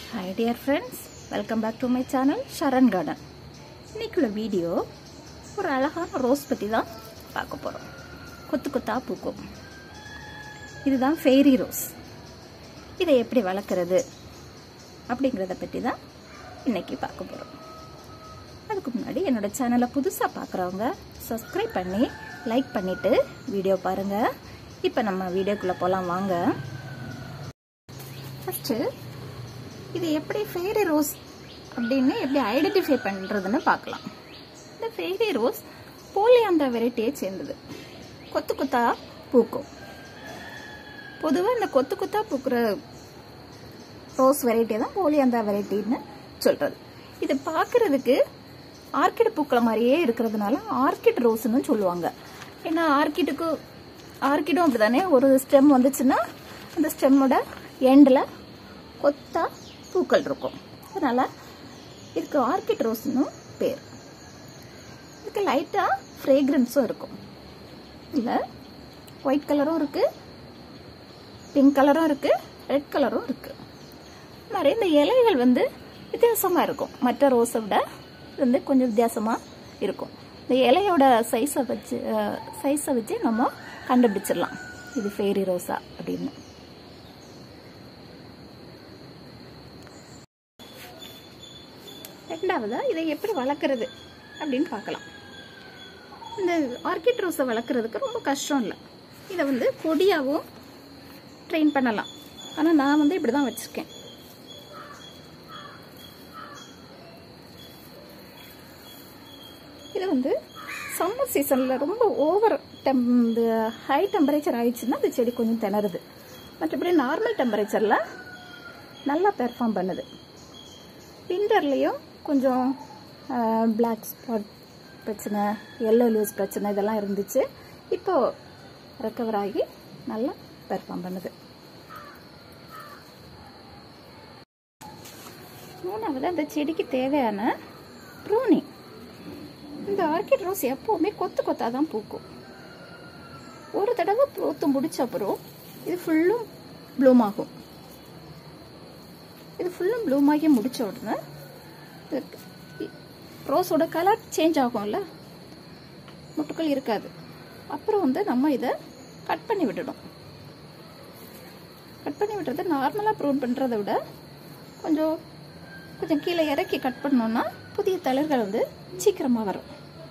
hi dear friends welcome back to my channel Sharan garden இன்னைக்குள்ள video ஒரு அழகான rose பற்றி தான் பார்க்க போகிறோம் கொத்து கொத்தா பூக்கும் இதுதான் ஃபெய்ரி ரோஸ் இதை எப்படி வளர்க்குறது அப்படிங்கிறத பற்றி தான் இன்னைக்கு பார்க்க போகிறோம் அதுக்கு முன்னாடி என்னோட சேனலை புதுசாக பார்க்குறவங்க சப்ஸ்கிரைப் பண்ணி லைக் பண்ணிவிட்டு வீடியோ பாருங்கள் இப்போ நம்ம வீடியோக்குள்ளே போகலாம் வாங்க ஃபஸ்ட்டு இது எப்படி ஃபெய்ரி ரோஸ் அப்படின்னு எப்படி ஐடென்டிஃபை பண்ணுறதுன்னு பார்க்கலாம் இந்த ஃபெய்ரி ரோஸ் போலியாந்த வெரைட்டியை சேர்ந்தது கொத்து கொத்தா பூக்கும் பொதுவாக இந்த கொத்து கொத்தா பூக்கிற ரோஸ் வெரைட்டியை தான் போலியாந்தா வெரைட்டின்னு சொல்கிறது இது பார்க்குறதுக்கு ஆர்கிட் பூக்களை மாதிரியே இருக்கிறதுனால ஆர்கிட் ரோஸ்னு சொல்லுவாங்க ஏன்னா ஆர்கிட்டுக்கு ஆர்கிடும் அப்படி தானே ஒரு ஸ்டெம் வந்துச்சுன்னா அந்த ஸ்டெம்மோட எண்டில் கொத்தா பூக்கள் இருக்கும் அதனால் இதுக்கு ஆர்கிட் ரோஸ்னு பேர் இதுக்கு லைட்டாக ஃப்ரேக்ரன்ஸும் இருக்கும் இல்லை ஒயிட் கலரும் இருக்குது பிங்க் கலரும் இருக்குது ரெட் கலரும் இருக்குது மாதிரி இந்த இலைகள் வந்து வித்தியாசமாக இருக்கும் மற்ற ரோஸை விட வந்து கொஞ்சம் வித்தியாசமாக இருக்கும் இந்த இலையோட சைஸை வச்சு சைஸை வச்சு நம்ம கண்டுபிடிச்சிடலாம் இது ஃபேரி ரோஸா அப்படின்னு ரெண்டாவதா இதை எப்படி வளர்க்குறது அப்படின்னு பார்க்கலாம் இந்த ஆர்கிட் ரோஸை வளர்க்குறதுக்கு ரொம்ப கஷ்டம் இல்லை இதை வந்து கொடியாகவும் ட்ரெயின் பண்ணலாம் ஆனால் நான் வந்து இப்படி தான் வச்சுருக்கேன் இது வந்து சம்மர் சீசனில் ரொம்ப ஓவர் டெம் ஹை டெம்பரேச்சர் ஆயிடுச்சுன்னா இந்த செடி கொஞ்சம் திணறுது மற்றபடி நார்மல் டெம்பரேச்சரில் நல்லா பெர்ஃபார்ம் பண்ணுது விண்டர்லேயும் கொஞ்சம் பிளாக் ஸ்பாட் பிரச்சனை எல்லோ லூஸ் பிரச்சனை இதெல்லாம் இருந்துச்சு இப்போ ரெக்கவர் ஆகி நல்லா பெர்ஃபார்ம் பண்ணுது மூணாவது அந்த செடிக்கு தேவையான ப்ரூனிங் இந்த ஆர்கிட் ரோஸ் எப்போவுமே கொத்து கொத்தாக தான் பூக்கும் ஒரு தடவை பூத்து முடிச்ச அப்புறம் இது ஃபுல்லும் ப்ளூம் ஆகும் இது ஃபுல்லும் ப்ளூம் ஆகி முடிச்ச உடனே ரோஸோட கலர் சேஞ்ச் ஆகும்ல முட்டுக்கள் இருக்காது அப்புறம் வந்து நம்ம இதை கட் பண்ணி விடணும் கட் பண்ணி விடுறது நார்மலாக ப்ரூன் பண்ணுறத விட கொஞ்சம் கொஞ்சம் கீழே இறக்கி கட் பண்ணோம்னா புதிய தளிர்கள் வந்து சீக்கிரமாக வரும்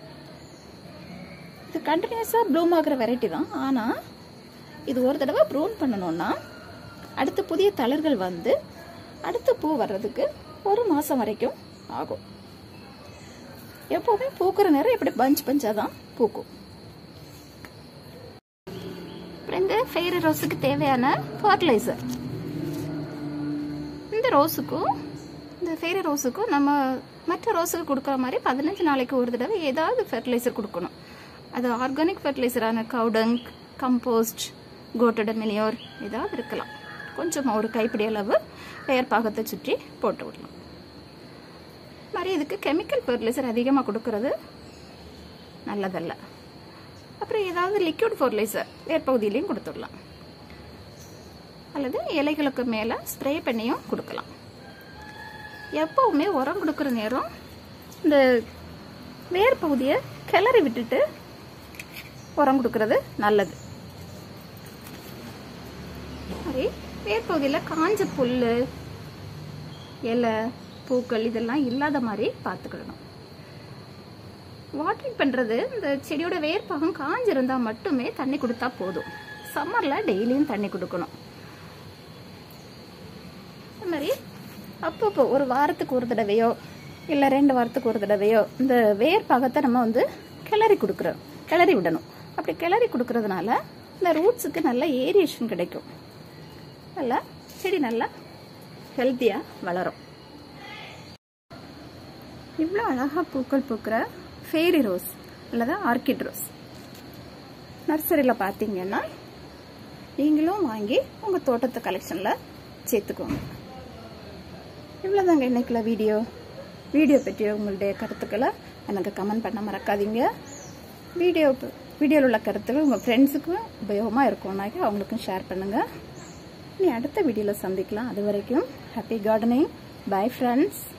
இது கண்டினியூஸாக ப்ளூம் ஆகிற வெரைட்டி தான் ஆனால் இது ஒரு தடவை ப்ரூன் பண்ணணும்னா அடுத்து புதிய தளிர்கள் வந்து அடுத்து பூ வர்றதுக்கு ஒரு மாதம் வரைக்கும் ஆகும் எப்போவுமே பூக்கிற நேரம் இப்படி பஞ்ச் பஞ்சாக தான் பூக்கும் அப்புறம் இந்த ஃபெய்ரி ரோஸுக்கு தேவையான ஃபர்டிலைசர் இந்த ரோஸுக்கும் இந்த ஃபெய்ரி ரோஸுக்கும் நம்ம மற்ற ரோஸுக்கு கொடுக்குற மாதிரி பதினஞ்சு நாளைக்கு ஒரு தடவை ஏதாவது ஃபெர்டிலைசர் கொடுக்கணும் அது ஆர்கானிக் ஃபெர்டிலைசரான கவுடங் கம்போஸ்ட் கோட்டட மினியோர் ஏதாவது இருக்கலாம் கொஞ்சம் ஒரு கைப்பிடி அளவு பெயர் பாகத்தை சுற்றி போட்டு விடலாம் மாதிரி இதுக்கு கெமிக்கல் ஃபெர்டிலைசர் அதிகமாக கொடுக்கறது நல்லதல்ல அப்புறம் ஏதாவது லிக்விட் ஃபெர்டிலைசர் வேர்பகுதியிலையும் கொடுத்துடலாம் அல்லது இலைகளுக்கு மேலே ஸ்ப்ரே பண்ணியும் கொடுக்கலாம் எப்பவுமே உரம் கொடுக்குற நேரம் இந்த வேர் பகுதியை கிளறி விட்டுட்டு உரம் கொடுக்கறது நல்லது மாதிரி வேர்பகுதியில் காஞ்ச புல் இலை பூக்கள் இதெல்லாம் இல்லாத மாதிரி பார்த்துக்கிடணும் வாட்டரிங் பண்ணுறது இந்த செடியோட வேர்ப்பாகம் காஞ்சிருந்தால் மட்டுமே தண்ணி கொடுத்தா போதும் சம்மரில் டெய்லியும் தண்ணி கொடுக்கணும் அது மாதிரி அப்பப்போ ஒரு வாரத்துக்கு ஒரு தடவையோ இல்லை ரெண்டு வாரத்துக்கு ஒரு தடவையோ இந்த வேர் பாகத்தை நம்ம வந்து கிளறி கொடுக்குறோம் கிளறி விடணும் அப்படி கிளறி கொடுக்கறதுனால இந்த ரூட்ஸுக்கு நல்ல ஏரியேஷன் கிடைக்கும் நல்லா செடி நல்லா ஹெல்த்தியாக வளரும் இவ்வளோ அழகாக பூக்கள் பூக்கிற ஃபேரி ரோஸ் அல்லது ஆர்கிட் ரோஸ் நர்சரியில் பார்த்தீங்கன்னா நீங்களும் வாங்கி உங்கள் தோட்டத்து கலெக்ஷனில் சேர்த்துக்கோங்க இவ்வளோதாங்க இன்னைக்குள்ள வீடியோ வீடியோ பற்றிய உங்களுடைய கருத்துக்களை எனக்கு கமெண்ட் பண்ண மறக்காதீங்க வீடியோ வீடியோவில் உள்ள கருத்துக்கள் உங்கள் ஃப்ரெண்ட்ஸுக்கும் உபயோகமாக இருக்கும்னாக்கி அவங்களுக்கும் ஷேர் பண்ணுங்கள் இனி அடுத்த வீடியோவில் சந்திக்கலாம் அது வரைக்கும் ஹாப்பி கார்டனிங் பை ஃப்ரெண்ட்ஸ்